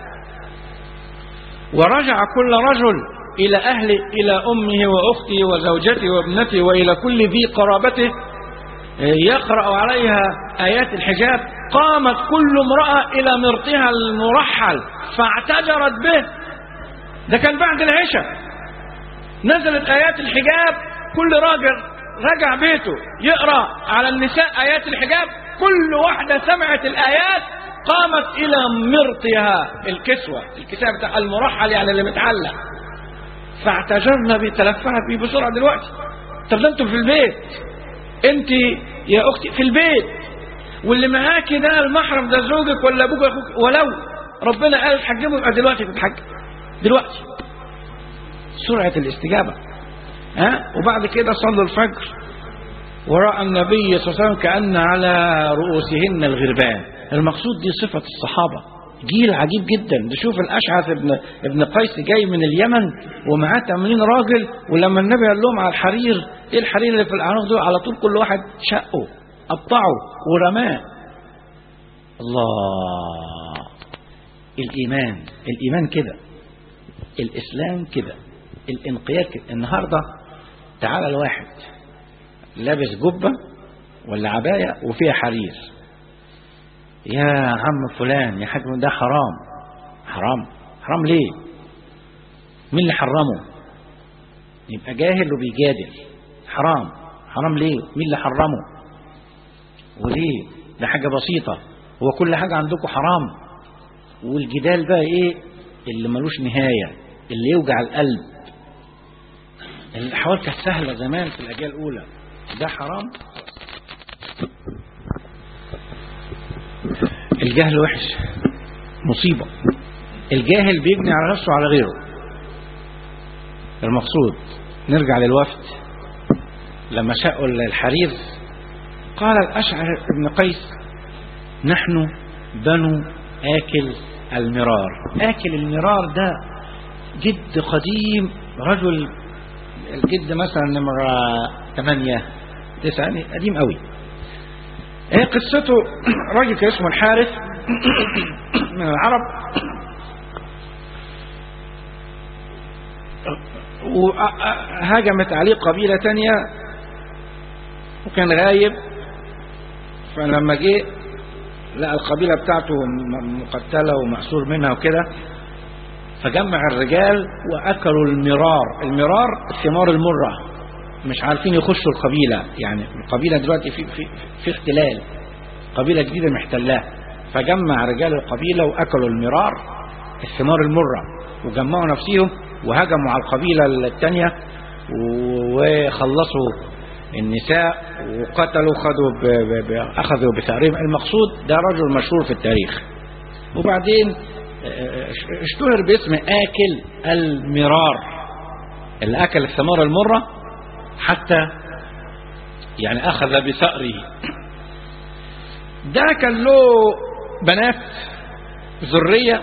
ورجع كل رجل إلى أهله إلى أمه وأخته وزوجته وابنته وإلى كل ذي قرابته يقرأ عليها آيات الحجاب قامت كل امرأة إلى مرطها المرحل فاعتجرت به ده كان بعد العشاء نزلت آيات الحجاب كل راجل رجع بيته يقرأ على النساء آيات الحجاب كل واحدة سمعت الآيات قامت إلى مرطها الكسوة الكساء بتاع المرحل يعني اللي متعلق فاعتجرنا بيه تلفعت بيه بسرعة دلوقتي طب ده انتوا في البيت انت يا اختي في البيت واللي معاكي ده المحرم ده زوجك ولا ابوك ولا اخوك ولو ربنا قال تحجبوا يبقى دلوقتي تتحجب دلوقتي سرعة الاستجابة ها وبعد كده صلوا الفجر ورأى النبي صلى الله عليه وسلم كأن على رؤوسهن الغربان المقصود دي صفة الصحابة جيل عجيب جدا ده شوف الأشعث ابن ابن قيس جاي من اليمن ومعاه 80 راجل ولما النبي قال لهم على الحرير ايه الحرير اللي في الأعناق دول على طول كل واحد شقه قطعه ورماه الله الإيمان الإيمان كده الإسلام كده الانقياد كده النهاردة تعالى الواحد لابس جبة ولا عباية وفيها حرير يا عم فلان يا حاج ده حرام حرام حرام ليه مين اللي حرمه يبقى جاهل وبيجادل حرام حرام ليه مين اللي حرمه وليه ده حاجة بسيطة هو كل حاجة عندكم حرام والجدال بقى ايه اللي ملوش نهاية اللي يوجع القلب الأحوال كانت سهلة زمان في الأجيال الأولى ده حرام الجهل وحش مصيبة الجاهل بيبني على نفسه على غيره المقصود نرجع للوفد لما شقوا الحرير قال الأشعر ابن قيس نحن بنو آكل المرار آكل المرار ده جد قديم رجل الجد مثلا نمرة 8 9 يعني قديم قوي ايه قصته راجل كان اسمه الحارث من العرب وهاجمت عليه قبيلة تانية وكان غايب فلما جه لقى القبيلة بتاعته مقتلة ومأسور منها وكده فجمع الرجال وأكلوا المرار المرار الثمار المرة مش عارفين يخشوا القبيلة يعني القبيلة دلوقتي في, في, في اختلال قبيلة جديدة محتلاها فجمع رجال القبيلة وأكلوا المرار الثمار المرة وجمعوا نفسهم وهجموا على القبيلة الثانية وخلصوا النساء وقتلوا خدوا ب ب ب أخذوا بثأرهم المقصود ده رجل مشهور في التاريخ وبعدين اشتهر باسم آكل المرار اللي أكل الثمار المرة حتى يعني أخذ بثأره ده كان له بنات ذرية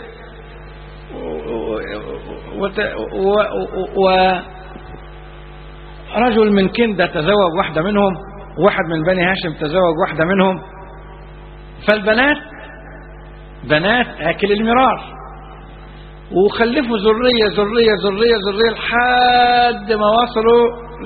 ورجل من كندة تزوج واحدة منهم واحد من بني هاشم تزوج واحدة منهم فالبنات بنات آكل المرار وخلفوا ذرية ذرية ذرية ذرية لحد ما وصلوا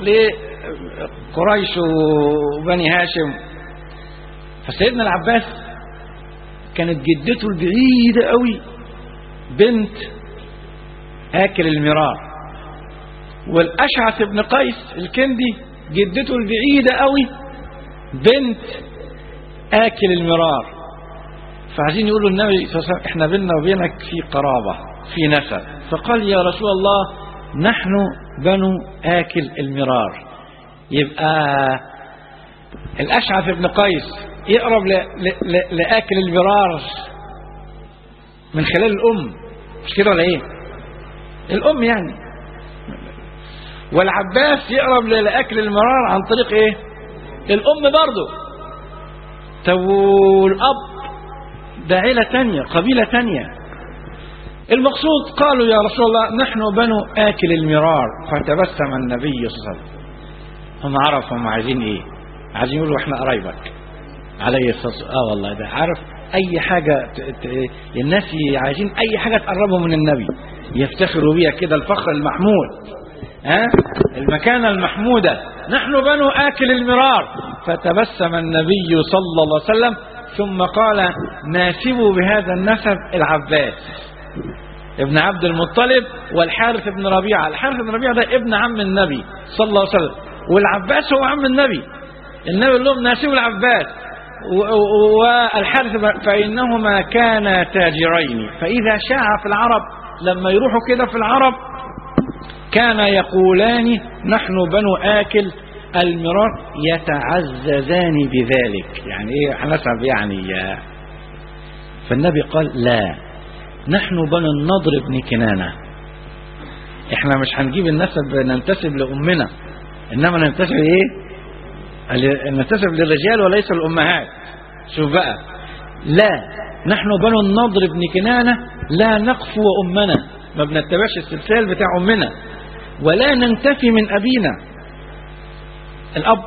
لقريش وبني هاشم فسيدنا العباس كانت جدته البعيدة قوي بنت آكل المرار والأشعث بن قيس الكندي جدته البعيدة قوي بنت آكل المرار فعايزين يقولوا النبي صلى الله عليه وسلم احنا بيننا وبينك في قرابة في نسب فقال يا رسول الله نحن بنو آكل المرار يبقى الأشعث بن قيس يقرب ل... ل... ل... لآكل المرار من خلال الأم مش كده ولا إيه الأم يعني والعباس يقرب لأكل المرار عن طريق إيه الأم برضه طب والأب ده عيلة تانية قبيلة تانية المقصود قالوا يا رسول الله نحن بنو آكل المرار فتبسم النبي صلى الله عليه وسلم هم عرفوا هم عايزين ايه عايزين يقولوا احنا قرايبك عليه الصلاة والسلام اه والله ده عارف اي حاجة ت... ت... الناس عايزين اي حاجة تقربهم من النبي يفتخروا بيها كده الفخر المحمود ها المكانة المحمودة نحن بنو آكل المرار فتبسم النبي صلى الله عليه وسلم ثم قال ناسبوا بهذا النسب العباس ابن عبد المطلب والحارث بن ربيعة الحارث بن ربيعة ده ابن عم النبي صلى الله عليه وسلم والعباس هو عم النبي النبي يقول لهم ناسبوا العباس والحارث فإنهما كانا تاجرين فإذا شاع في العرب لما يروحوا كده في العرب كان يقولان نحن بنو آكل المرار يتعززان بذلك يعني ايه نسب يعني فالنبي قال لا نحن بنو النضر بن كنانة احنا مش هنجيب النسب ننتسب لأمنا انما ننتسب ايه ننتسب للرجال وليس الأمهات شوف بقى لا نحن بنو النضر بن كنانة لا نقفو أمنا ما بنتبعش السلسال بتاع أمنا ولا ننتفي من أبينا الأب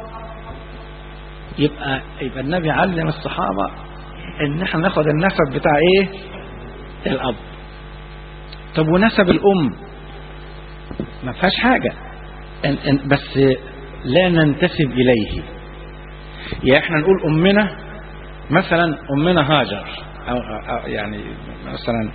يبقى يبقى النبي علم الصحابة إن احنا ناخد النسب بتاع إيه؟ الأب طب ونسب الأم ما فيهاش حاجة إن إن بس لا ننتسب إليه يا احنا نقول أمنا مثلا أمنا هاجر أو, أو يعني مثلا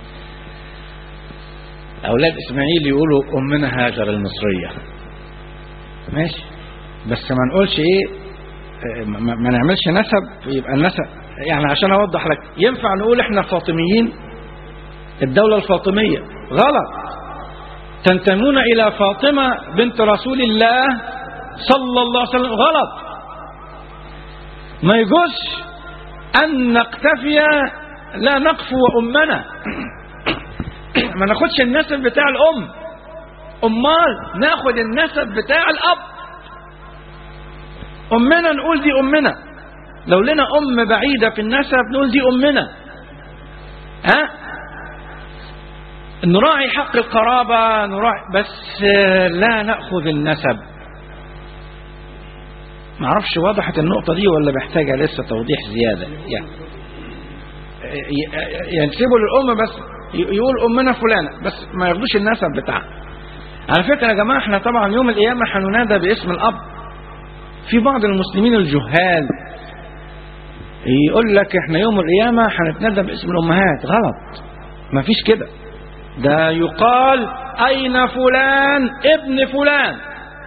أولاد إسماعيل يقولوا أمنا هاجر المصرية ماشي بس ما نقولش إيه ما, ما نعملش نسب يبقى النسب يعني عشان أوضح لك ينفع نقول إحنا فاطميين الدولة الفاطمية غلط تنتمون إلى فاطمة بنت رسول الله صلى الله عليه وسلم غلط ما يجوز أن نقتفي لا نقفو أمنا ما ناخدش النسب بتاع الأم أمال ناخد النسب بتاع الأب أمنا نقول دي أمنا لو لنا أم بعيدة في النسب نقول دي أمنا ها نراعي حق القرابة نراعي بس لا نأخذ النسب معرفش وضحت النقطة دي ولا محتاجة لسه توضيح زيادة يعني ينسبوا للأم بس يقول أمنا فلانة بس ما ياخدوش النسب بتاعها على فكرة يا جماعة احنا طبعا يوم القيامة هننادى باسم الأب في بعض المسلمين الجهال يقول لك احنا يوم القيامة هنتنادى باسم الأمهات غلط ما فيش كده ده يقال أين فلان ابن فلان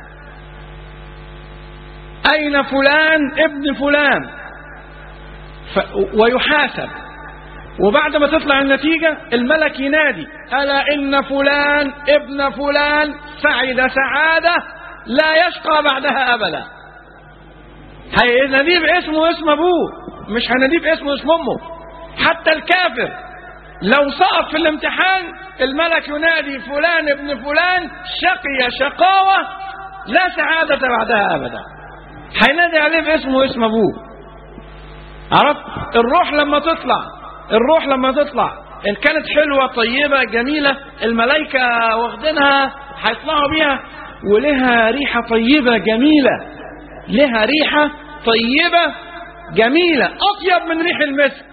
أين فلان ابن فلان ف... ويحاسب وبعد ما تطلع النتيجة الملك ينادي ألا إن فلان ابن فلان سعد سعادة لا يشقى بعدها أبدا هيناديه باسمه واسم أبوه مش هيناديه باسمه واسم أمه حتى الكافر لو سقط في الامتحان الملك ينادي فلان ابن فلان شقي شقاوة لا سعادة بعدها أبدا هينادي عليه باسمه واسم أبوه عرفت الروح لما تطلع الروح لما تطلع إن كانت حلوة طيبة جميلة الملائكة واخدينها هيطلعوا بيها ولها ريحة طيبة جميلة لها ريحة طيبة جميلة أطيب من ريح المسك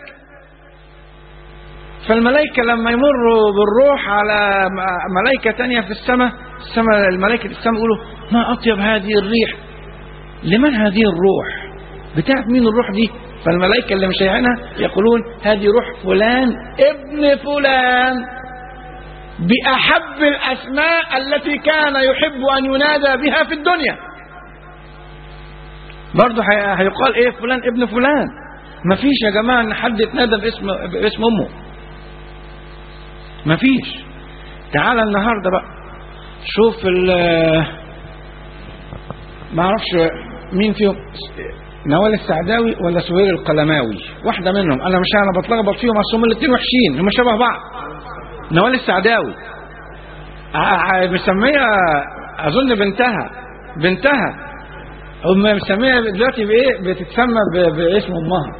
فالملائكة لما يمروا بالروح على ملائكة تانية في السماء السماء الملائكة السماء يقولوا ما أطيب هذه الريح لمن هذه الروح بتاعت مين الروح دي فالملائكة اللي مش شايعينها يقولون هذه روح فلان ابن فلان بأحب الأسماء التي كان يحب أن ينادى بها في الدنيا برضه هيقال ايه فلان ابن فلان ما فيش يا جماعة ان حد يتنادى باسم, باسم امه ما فيش تعال النهاردة بقى شوف ال ما اعرفش مين فيهم نوال السعداوي ولا سهير القلماوي واحدة منهم انا مش انا بتلخبط فيهم اصل هم الاثنين وحشين هم شبه بعض نوال السعداوي مسمية اظن بنتها بنتها هم مسميها دلوقتي بايه بتتسمى باسم امها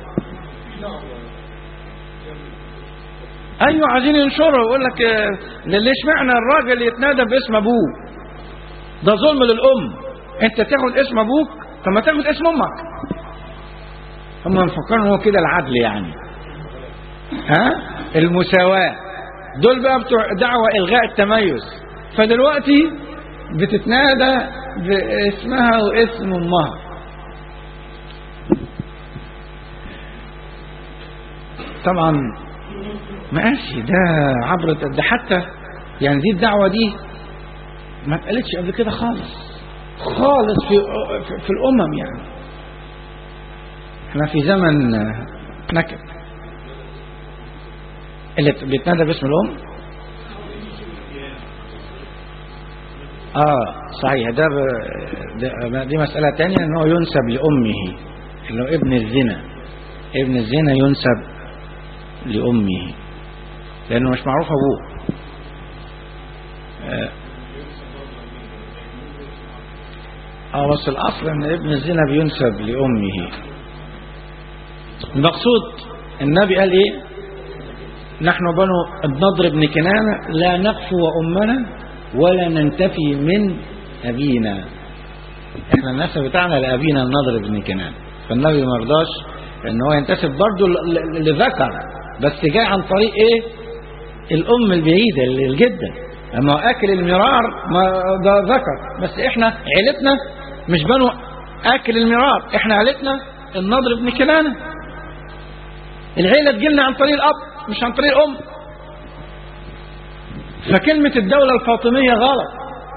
ايوه عايزين ينشروا يقول لك ليش معنى الراجل يتنادى باسم ابوه ده ظلم للام انت تاخد اسم ابوك طب ما تاخد اسم امك هم مفكرين هو كده العدل يعني ها المساواة دول بقى بتوع دعوة إلغاء التميز فدلوقتي بتتنادى باسمها واسم أمها طبعا ماشي ده عبر ده حتى يعني دي الدعوة دي ما اتقالتش قبل كده خالص خالص في في, في الأمم يعني احنا في زمن نكد اللي بيتنادى باسم الأم اه صحيح ده, ب... ده دي مسألة تانية ان هو ينسب لأمه اللي هو ابن الزنا ابن الزنا ينسب لأمه لأنه مش معروف أبوه اه آه، بس الأصل أن ابن الزنا بينسب لأمه المقصود النبي قال إيه نحن بنو النضر بن كنانة لا نقفو أمنا ولا ننتفي من أبينا احنا النسب بتاعنا لأبينا النضر بن كنانة فالنبي ما رضاش ان هو ينتسب برضه ل- ل- لذكر بس جاي عن طريق ايه الام البعيده الجده اما هو اكل المرار ما ده ذكر بس احنا عيلتنا مش بنو اكل المرار احنا عيلتنا النضر بن كنانه العيله تجيلنا عن طريق الاب مش عن طريق الام فكلمه الدوله الفاطميه غلط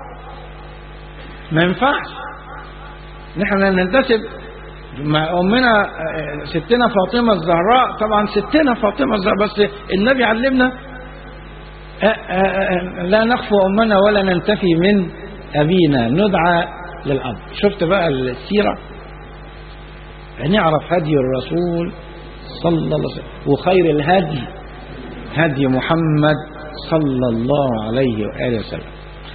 ما ينفعش نحن ننتسب مع امنا آه، ستنا فاطمه الزهراء طبعا ستنا فاطمه الزهراء بس النبي علمنا آه، آه، آه، لا نخفو امنا ولا ننتفي من ابينا ندعى للاب شفت بقى السيره نعرف هدي الرسول صلى الله عليه وسلم وخير الهدي هدي محمد صلى الله عليه واله وسلم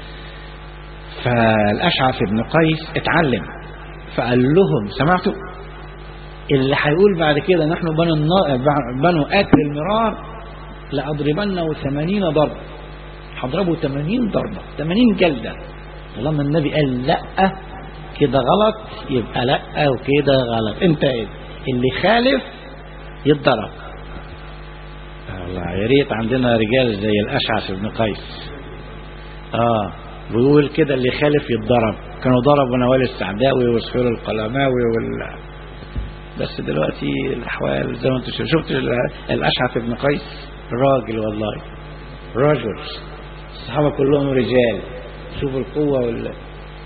فالاشعث بن قيس اتعلم فقال لهم سمعتوا اللي هيقول بعد كده نحن بنو النا- بنو اكل المرار لاضربنه ثمانين ضربه هضربه ثمانين ضربه ثمانين جلده طالما النبي قال لا كده غلط يبقى لا وكده غلط انت ايه اللي خالف يتضرب الله يا ريت عندنا رجال زي الاشعث بن قيس اه ويقول كده اللي خالف يتضرب كانوا ضربوا نوال السعداوي وسحور القلماوي وال بس دلوقتي الاحوال زي ما انتم شفتوا شفت ال- الاشعث بن قيس راجل والله رجل الصحابه كلهم رجال شوفوا القوه وال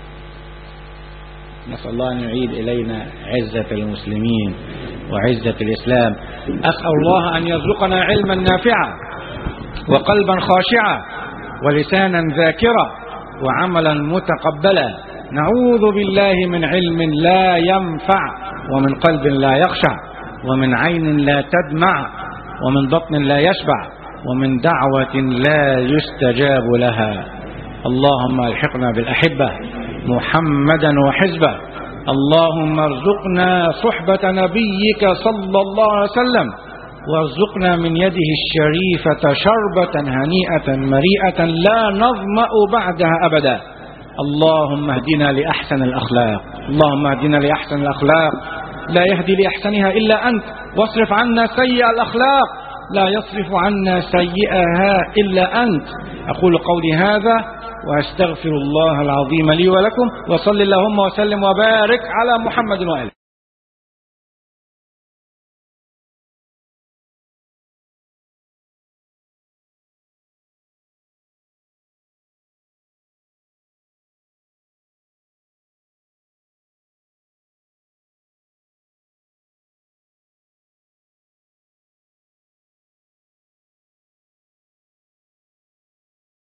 نسأل الله أن يعيد إلينا عزة المسلمين وعزة الإسلام أسأل الله أن يرزقنا علما نافعا وقلبا خاشعا ولسانا ذاكرا وعملا متقبلا نعوذ بالله من علم لا ينفع ومن قلب لا يخشع ومن عين لا تدمع ومن بطن لا يشبع ومن دعوة لا يستجاب لها اللهم الحقنا بالأحبة محمدا وحزبه اللهم ارزقنا صحبة نبيك صلى الله عليه وسلم وارزقنا من يده الشريفة شربة هنيئة مريئة لا نظمأ بعدها أبدا اللهم اهدنا لأحسن الأخلاق اللهم اهدنا لأحسن الأخلاق لا يهدي لأحسنها إلا أنت واصرف عنا سيء الأخلاق لا يصرف عنا سيئها إلا أنت أقول قولي هذا وأستغفر الله العظيم لي ولكم وصل اللهم وسلم وبارك على محمد وآله